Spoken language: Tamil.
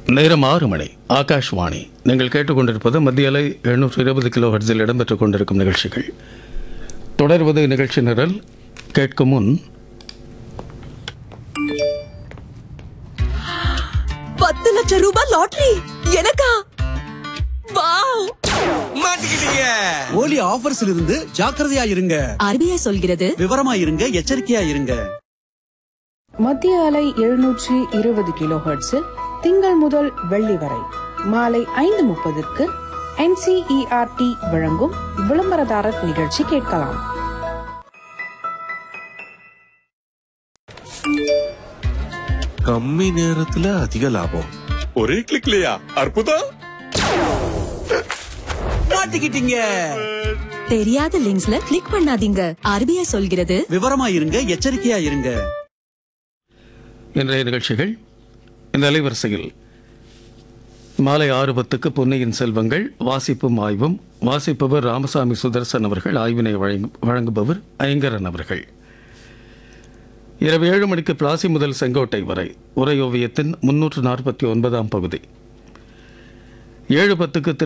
நேரம் ஆறு மணி ஆகாஷ்வாணி நீங்கள் கேட்டுக்கொண்டிருப்பது மத்திய அலை எழுநூற்று இருபது கிலோ ஹெர்ட்ஸில் இடம்பெற்றுக் கொண்டிருக்கும் நிகழ்ச்சிகள் தொடர்வது நிகழ்ச்சி நிரல் கேட்கும் முன் பத்து லட்சம் ரூபாய் லாட்டரி எனக்கா வாவ் மாட்டிக்கிட்டீங்க ஓலி ஆஃபர்ஸ்ல இருந்து ஜாக்கிரதையா இருங்க ஆர்பிஐ சொல்கிறது விவரமா இருங்க எச்சரிக்கையா இருங்க மத்திய அலை எழுநூற்றி இருபது கிலோ ஹெர்ட்ஸில் திங்கள் முதல் வெள்ளி வரை மாலை ஐந்து முப்பதுக்கு என்சிஇஆர்டி வழங்கும் விளம்பரதாரர் நிகழ்ச்சி கேட்கலாம் கம்மி நேரத்துல அதிக லாபம் ஒரே கிளிக்லயா அற்புதம் மாட்டிக்கிட்டீங்க தெரியாத லிங்க்ஸ்ல கிளிக் பண்ணாதீங்க ஆர்பிஐ சொல்கிறது விவரமா இருங்க எச்சரிக்கையா இருங்க இன்றைய நிகழ்ச்சிகள் இந்த அலைவரிசையில் மாலை ஆறு பத்துக்கு பொன்னியின் செல்வங்கள் வாசிப்பும் ஆய்வும் வாசிப்பவர் ராமசாமி சுதர்சன் அவர்கள் ஆய்வினை வழங்கு- வழங்குபவர் ஐங்கரன் அவர்கள் இரவு ஏழு மணிக்கு பிளாசி முதல் செங்கோட்டை வரை உரையோவியத்தின் முன்னூற்று நாற்பத்தி ஒன்பதாம் பகுதி ஏழு பத்துக்கு திரு